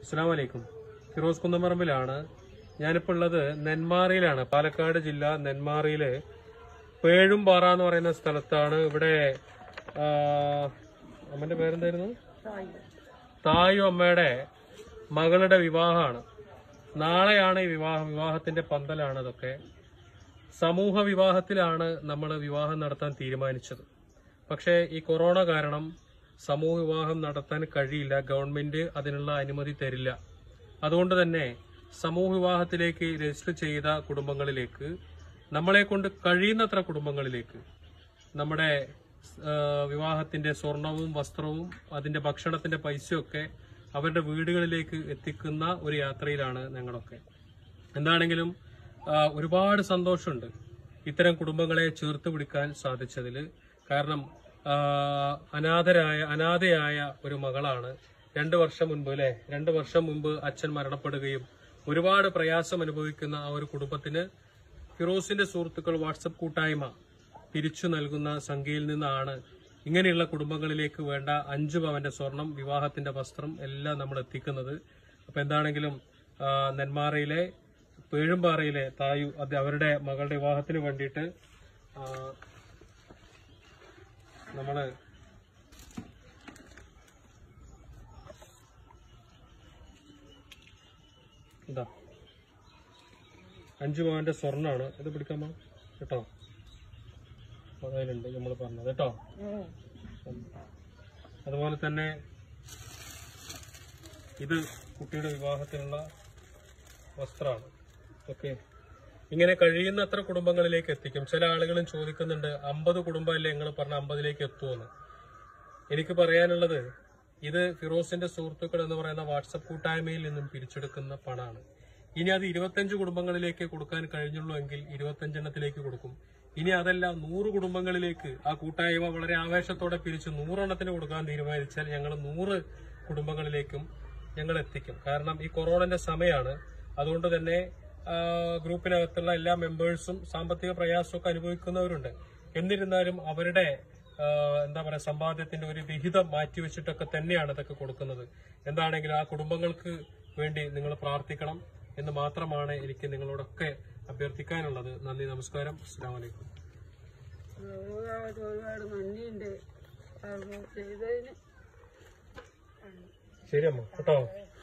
അസ്സാം വലൈക്കും ഫിറോസ് കുന്നമറമ്പിലാണ് ഞാനിപ്പോൾ ഉള്ളത് നെന്മാറയിലാണ് പാലക്കാട് ജില്ല നെന്മാറയില് പേഴുംപാറ എന്ന് പറയുന്ന സ്ഥലത്താണ് ഇവിടെ ആ, അമ്മന്റെ പേരെന്തായിരുന്നു തായു അമ്മയുടെ മകളുടെ വിവാഹമാണ് നാളെയാണ് ഈ വിവാഹം വിവാഹത്തിന്റെ പന്തലാണ് അതൊക്കെ സമൂഹ വിവാഹത്തിലാണ് നമ്മൾ വിവാഹം നടത്താൻ തീരുമാനിച്ചത് പക്ഷേ ഈ കൊറോണ കാരണം സമൂഹ വിവാഹം നടത്താൻ കഴിയില്ല ഗവൺമെന്റ് അതിനുള്ള അനുമതി തരില്ല അതുകൊണ്ട് തന്നെ സമൂഹ വിവാഹത്തിലേക്ക് രജിസ്റ്റർ ചെയ്ത കുടുംബങ്ങളിലേക്ക് നമ്മളെ കൊണ്ട് കഴിയുന്നത്ര കുടുംബങ്ങളിലേക്ക് നമ്മുടെ ആ, വിവാഹത്തിന്റെ സ്വർണവും വസ്ത്രവും അതിന്റെ ഭക്ഷണത്തിന്റെ പൈസയൊക്കെ അവരുടെ വീടുകളിലേക്ക് എത്തിക്കുന്ന ഒരു യാത്രയിലാണ് ഞങ്ങളൊക്കെ എന്താണെങ്കിലും ആ, ഒരുപാട് സന്തോഷമുണ്ട് ഇത്തരം കുടുംബങ്ങളെ ചേർത്ത് പിടിക്കാൻ സാധിച്ചതിൽ കാരണം ആ, അനാഥരായ അനാഥയായ ഒരു മകളാണ് രണ്ടു വർഷം മുൻപ് അല്ലെ രണ്ടു വർഷം മുമ്പ് അച്ഛൻ മരണപ്പെടുകയും ഒരുപാട് പ്രയാസം അനുഭവിക്കുന്ന ആ ഒരു കുടുംബത്തിന് ഫിറോസിന്റെ സുഹൃത്തുക്കൾ വാട്സപ്പ് കൂട്ടായ്മ തിരിച്ചു നൽകുന്ന സംഖ്യയിൽ നിന്നാണ് ഇങ്ങനെയുള്ള കുടുംബങ്ങളിലേക്ക് വേണ്ട അഞ്ചു പവന്റെ സ്വർണം വിവാഹത്തിന്റെ വസ്ത്രം എല്ലാം നമ്മൾ എത്തിക്കുന്നത് അപ്പൊ എന്താണെങ്കിലും ആ, നെന്മാറയിലെ പേഴുംപാറയിലെ തായു അത് അവരുടെ മകളുടെ വിവാഹത്തിന് വേണ്ടിയിട്ട് ആ, നമ്മള് ഇതാ അഞ്ചു പവന്റെ സ്വർണ്ണാണ് ഇത് പിടിക്കാമോ കേട്ടോ അതിലുണ്ട് നമ്മൾ പറഞ്ഞത് കേട്ടോ അതുപോലെ തന്നെ ഇത് കുട്ടിയുടെ വിവാഹത്തിനുള്ള വസ്ത്രമാണ് ഓക്കെ ഇങ്ങനെ കഴിയുന്നത്ര കുടുംബങ്ങളിലേക്ക് എത്തിക്കും ചില ആളുകളും ചോദിക്കുന്നുണ്ട് അമ്പത് കുടുംബമല്ലേ നിങ്ങൾ പറഞ്ഞ അമ്പതിലേക്ക് എത്തുമെന്ന് എനിക്ക് പറയാനുള്ളത് ഇത് ഫിറോസിന്റെ സുഹൃത്തുക്കൾ എന്ന് പറയുന്ന വാട്സപ്പ് കൂട്ടായ്മയിൽ നിന്നും പിരിച്ചെടുക്കുന്ന പണമാണ് ഇനി അത് ഇരുപത്തഞ്ച് കുടുംബങ്ങളിലേക്ക് കൊടുക്കാൻ കഴിഞ്ഞുള്ളൂ എങ്കിൽ ഇരുപത്തഞ്ചെണ്ണത്തിലേക്ക് കൊടുക്കും ഇനി അതല്ല നൂറ് കുടുംബങ്ങളിലേക്ക് ആ കൂട്ടായ്മ വളരെ ആവേശത്തോടെ പിരിച്ച് നൂറെണ്ണത്തിന് കൊടുക്കാൻ തീരുമാനിച്ചാൽ ഞങ്ങൾ നൂറ് കുടുംബങ്ങളിലേക്കും ഞങ്ങൾ എത്തിക്കും കാരണം ഈ കൊറോണന്റെ സമയമാണ് അതുകൊണ്ട് തന്നെ ആ, ഗ്രൂപ്പിനകത്തുള്ള എല്ലാ മെമ്പേഴ്സും സാമ്പത്തിക പ്രയാസമൊക്കെ അനുഭവിക്കുന്നവരുണ്ട് എന്നിരുന്നാലും അവരുടെ ആ, എന്താ പറയാ സമ്പാദ്യത്തിന്റെ ഒരു വിഹിതം മാറ്റിവെച്ചിട്ടൊക്കെ തന്നെയാണ് ഇതൊക്കെ കൊടുക്കുന്നത് എന്താണെങ്കിലും ആ കുടുംബങ്ങൾക്ക് വേണ്ടി നിങ്ങൾ പ്രാർത്ഥിക്കണം എന്ന് മാത്രമാണ് എനിക്ക് നിങ്ങളോടൊക്കെ അഭ്യർത്ഥിക്കാനുള്ളത് നന്ദി നമസ്കാരം അസ്സാം വലൈക്കും ഒരുപാട് ഒരുപാട് നന്ദിയുണ്ട് കാരണം ചെയ്തതിന് ശരി അമ്മ കേട്ടോ